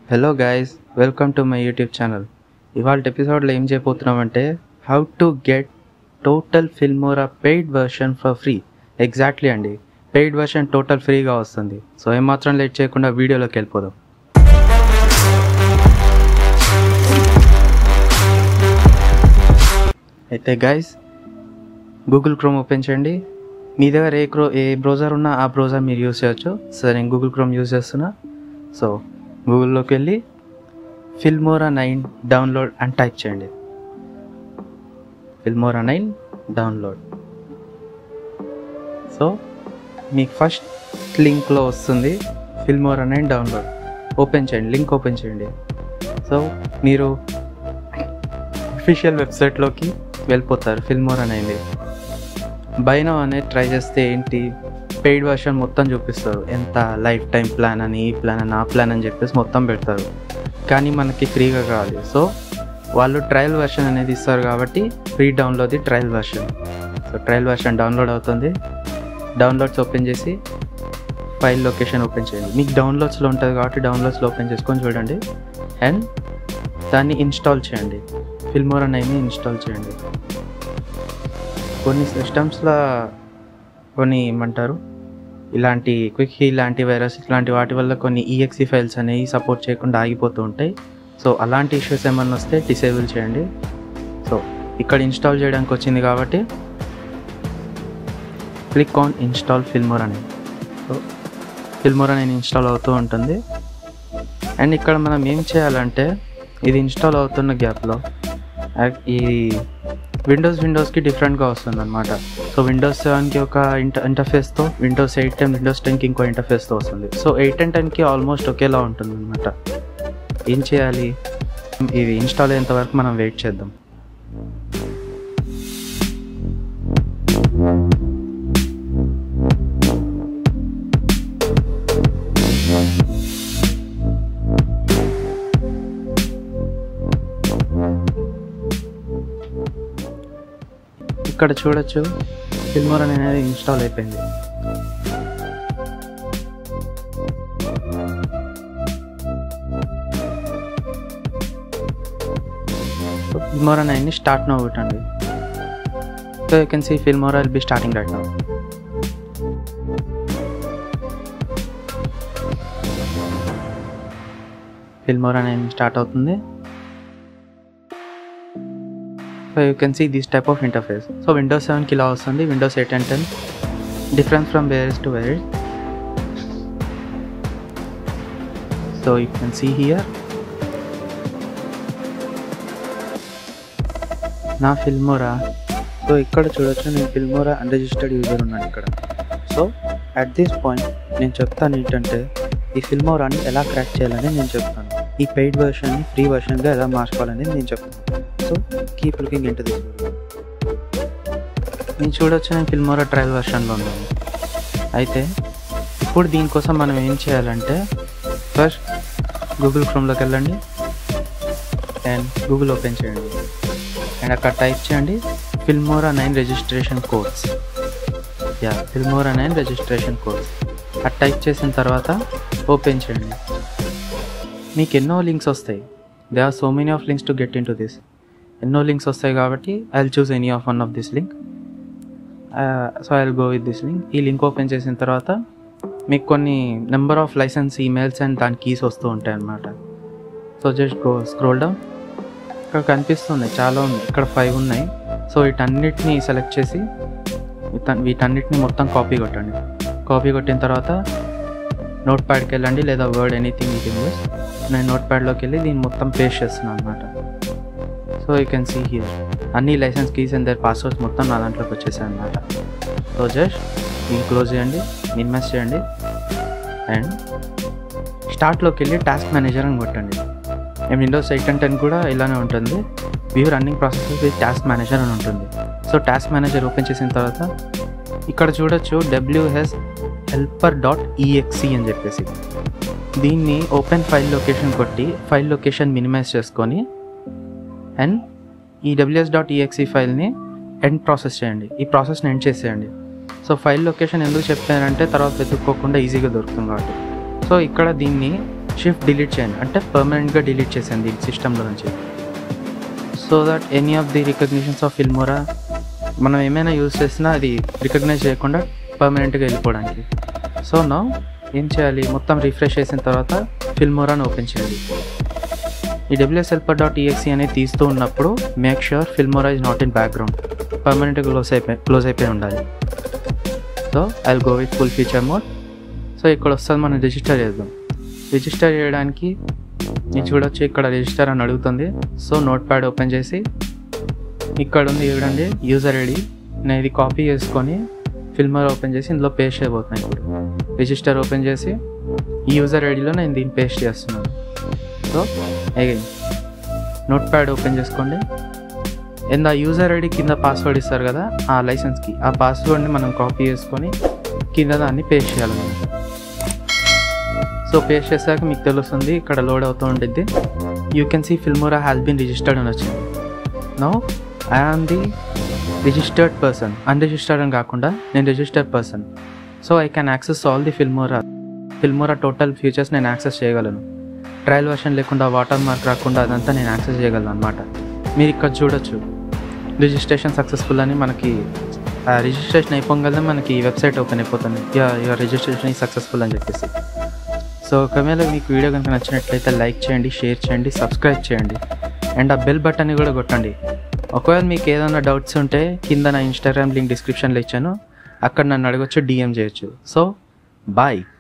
hello guys welcome to my YouTube channel ఇవాళ ఎపిసోడ్లో ఏం చేయబోతున్నామంటే how to get total Filmora paid version for free exactly అండి paid version total ఫ్రీగా వస్తుంది సో ఏమాత్రం లేట్ చేయకుండా వీడియోలోకి వెళ్ళిపోదాం అయితే గైస్ గూగుల్ క్రోమ్ ఓపెన్ చేయండి మీ దగ్గర ఏ క్రో ఏ బ్రౌజర్ ఉన్నా ఆ బ్రౌజర్ మీరు యూస్ చేయొచ్చు సో నేను గూగుల్ క్రోమ్ యూస్ చేస్తున్నా సో గూగుల్లోకి వెళ్ళి ఫిల్మోరా నైన్ డౌన్లోడ్ అని టైప్ చేయండి ఫిల్మోరా నైన్ డౌన్లోడ్ సో మీకు ఫస్ట్ లింక్లో వస్తుంది ఫిల్మోరా నైన్ డౌన్లోడ్ ఓపెన్ చేయండి లింక్ ఓపెన్ చేయండి సో మీరు అఫీషియల్ వెబ్సైట్లోకి వెళ్ళిపోతారు ఫిల్మోరా నైన్ది బైనో అనేది ట్రై చేస్తే ఏంటి పెయిడ్ వర్షన్ మొత్తం చూపిస్తారు ఎంత లైఫ్ టైం ప్లాన్ అని ఈ ప్లాన్ అని ఆ ప్లాన్ అని చెప్పేసి మొత్తం పెడతారు కానీ మనకి ఫ్రీగా కావాలి సో వాళ్ళు ట్రయల్ వర్షన్ అనేది ఇస్తారు కాబట్టి free download trial version so trial version download అవుతుంది డౌన్లోడ్స్ ఓపెన్ చేసి ఫైల్ లొకేషన్ ఓపెన్ చేయండి మీకు డౌన్లోడ్స్లో ఉంటుంది కాబట్టి డౌన్లోడ్స్లో ఓపెన్ చేసుకొని చూడండి అండ్ దాన్ని ఇన్స్టాల్ చేయండి ఫిల్మోరా నైన్ని ఇన్స్టాల్ చేయండి కొన్ని సిస్టమ్స్లో కొన్ని ఏమంటారు ఇలాంటి క్విక్ ఇలాంటి వైరస్ ఇలాంటి వాటి వల్ల కొన్ని ఈఎక్సీ ఫైల్స్ అనేవి సపోర్ట్ చేయకుండా ఆగిపోతూ ఉంటాయి సో అలాంటి ఇష్యూస్ ఏమన్నా వస్తే డిసేబుల్ చేయండి సో ఇక్కడ ఇన్స్టాల్ చేయడానికి వచ్చింది కాబట్టి క్లిక్ ఆన్ ఇన్స్టాల్ ఫిల్మోర్ అని సో ఫిల్మోర్ అనేది ఇన్స్టాల్ అవుతూ ఉంటుంది అండ్ ఇక్కడ మనం ఏం చేయాలంటే ఇది ఇన్స్టాల్ అవుతున్న గ్యాప్లో ఈ విండోస్ విండోస్కి డిఫరెంట్గా వస్తుంది అనమాట సో విండోస్ సెవెన్కి ఒక ఇంట ఇంటర్ఫేస్తో విండోస్ ఎయిట్ టెన్ విండోస్ టెన్కి ఇంకో ఇంటర్ఫేస్తో వస్తుంది సో ఎయిట్ అండ్ టెన్కి ఆల్మోస్ట్ ఒకేలా ఉంటుంది అనమాట ఏం చేయాలి ఇది ఇన్స్టాల్ అయ్యేంత వరకు మనం వెయిట్ చేద్దాం ఇక్కడ చూడొచ్చు ఫిల్మోర్ అనేది ఇన్స్టాల్ అయిపోయింది ఫిల్మోరా నైన్ని స్టార్ట్ నో కొట్టండి so you can see Filmora will be starting right now Filmora nine start అవుతుంది so you can see this type of interface so Windows సెవెన్కి ఇలా వస్తుంది Windows eight and ten difference from various to various so you can see here నా Filmora so ఇక్కడ చూడొచ్చు నేను Filmora unregistered user ఉన్నాను ఇక్కడ సో అట్ దిస్ పాయింట్ నేను చెప్తాను ఏంటంటే ఈ ఫిల్మోరాని ఎలా క్రాక్ చేయాలని నేను చెప్తాను ఈ పెయిడ్ వర్షన్ని ఫ్రీ వర్షన్గా ఎలా మార్చుకోవాలని నేను చెప్తాను so keep looking into this నేను చూడొచ్చు నేను ఫిల్మోరా ట్రయల్ వర్షన్లో ఉన్నాను అయితే ఇప్పుడు దీనికోసం మనం ఏం చేయాలంటే ఫస్ట్ గూగుల్ క్రోమ్లోకి వెళ్ళండి అండ్ గూగుల్ ఓపెన్ చేయండి అండ్ అక్కడ టైప్ చేయండి ఫిల్మోరా నైన్ రిజిస్ట్రేషన్ కోడ్స్ యా ఫిల్మోరా నైన్ రిజిస్ట్రేషన్ కోడ్స్ అది టైప్ చేసిన తర్వాత ఓపెన్ చేయండి మీకు ఎన్నో లింక్స్ వస్తాయి they are so many of links to get in to this ఎన్నో లింక్స్ వస్తాయి కాబట్టి I will choose any of one of this link so I will go with this link ఈ లింక్ ఓపెన్ చేసిన తర్వాత మీకు కొన్ని number of license emails and దాని keys వస్తూ ఉంటాయి అన్నమాట so just go scroll down ఇక్కడ కనిపిస్తుంది చాలా ఉంది ఇక్కడ ఫైవ్ ఉన్నాయి సో వీటన్నిటిని సెలెక్ట్ చేసి వీటన్నిటిని మొత్తం కాపీ కొట్టండి కాపీ కొట్టిన తర్వాత నోట్ ప్యాడ్కి వెళ్ళండి లేదా word anything you can use నేను నోట్ ప్యాడ్లోకి వెళ్ళి దీన్ని మొత్తం పేస్ట్ చేస్తున్నాను అనమాట so you can see here అన్ని license keys and other passwords మొత్తం నా దాంట్లోకి వచ్చేసాయి అనమాట సో జస్ట్ దీన్ని క్లోజ్ చేయండి మినిమైజ్ చేయండి అండ్ స్టార్ట్లోకి వెళ్ళి టాస్క్ మేనేజర్ అని కొట్టండి విండోస్ ఎయిట్ అండ్ టెన్ కూడా ఇలానే ఉంటుంది view running process with task manager అని ఉంటుంది సో టాస్క్ మేనేజర్ ఓపెన్ చేసిన తర్వాత ఇక్కడ చూడొచ్చు డబ్ల్యూహెచ్ హెల్పర్ డాట్ ఈఎక్సి అని చెప్పేసి దీన్ని ఓపెన్ ఫైల్ లొకేషన్ కొట్టి ఫైల్ లొకేషన్ మినిమైజ్ చేసుకొని అండ్ ఈ డబ్ల్యూఎస్ డాట్ ఈఎక్సీ ఫైల్ని ఎండ్ ప్రాసెస్ చేయండి ఈ ప్రాసెస్ని ఎండ్ చేసేయండి సో ఫైల్ లొకేషన్ ఎందుకు చెప్పానంటే తర్వాత వెతుక్కోకుండా ఈజీగా దొరుకుతుంది కాబట్టి సో ఇక్కడ దీన్ని షిఫ్ట్ డిలీట్ చేయండి అంటే పర్మనెంట్గా డిలీట్ చేసాను దీని సిస్టంలో నుంచి so that any of the recognitions of Filmora మనం ఏమైనా యూజ్ చేసినా అది రికగ్నైజ్ చేయకుండా పర్మనెంట్గా వెళ్ళిపోవడానికి సో నా ఏం చేయాలి మొత్తం రిఫ్రెష్ చేసిన తర్వాత ఫిల్మోరాని ఓపెన్ చేయాలి ఈ డబ్ల్యూఎస్ హెల్పర్ డాట్ ఈఎక్సీ అనేది తీస్తూ ఉన్నప్పుడు make sure Filmora is not in background పర్మనెంట్గా క్లోజ్ అయిపోయి క్లోజ్ అయిపోయి ఉండాలి so I go with full feature mode so ఇక్కడ వస్తుంది మనం రిజిస్టర్ చేద్దాం రిజిస్టర్ చేయడానికి మీరు చూడొచ్చు ఇక్కడ రిజిస్టర్ అని అడుగుతుంది సో నోట్ ప్యాడ్ ఓపెన్ చేసి ఇక్కడ ఉంది చూడండి యూజర్ ఐడి నేను ఇది కాపీ చేసుకొని ఫిల్మర్ ఓపెన్ చేసి ఇందులో పేస్ట్ అయిపోతున్నాను ఇప్పుడు రిజిస్టర్ ఓపెన్ చేసి ఈ యూజర్ ఐడిలో నేను దీన్ని పేస్ట్ చేస్తున్నాను so again notepad open చేసుకోండి అండ్ ఆ యూజర్ ఐడి కింద పాస్వర్డ్ ఇస్తారు కదా ఆ లైసెన్స్కి ఆ పాస్వర్డ్ని మనం కాపీ చేసుకొని కింద దాన్ని పేస్ట్ చేయాలి మనం సో పేస్ట్ చేశాక మీకు తెలుస్తుంది ఇక్కడ లోడ్ అవుతూ ఉంటుంది you can see Filmora has been registered అని వచ్చింది no I am the registered person unregistered అని కాకుండా నేను registered person so I can access all the Filmora Filmora total features నేను యాక్సెస్ చేయగలను ట్రయల్ వర్షన్ లేకుండా వాటర్ మార్క్ రాకుండా అదంతా నేను యాక్సెస్ చేయగలను అనమాట మీరు ఇక్కడ చూడొచ్చు రిజిస్ట్రేషన్ సక్సెస్ఫుల్ అని మనకి రిజిస్ట్రేషన్ అయిపోగానే మనకి వెబ్సైట్ ఓపెన్ అయిపోతుంది యువర్ రిజిస్ట్రేషన్ ఈ సక్సెస్ఫుల్ అని చెప్పేసి సో ఒకవేళ మీకు వీడియో కనుక నచ్చినట్లయితే లైక్ చేయండి షేర్ చేయండి సబ్స్క్రైబ్ చేయండి అండ్ ఆ బెల్ బటన్ని కూడా కొట్టండి ఒకవేళ మీకు ఏదైనా డౌట్స్ ఉంటే కింద నా ఇన్స్టాగ్రామ్ లింక్ డిస్క్రిప్షన్లో ఇచ్చాను అక్కడ నన్ను అడగొచ్చు డిఎం చేయొచ్చు సో బాయ్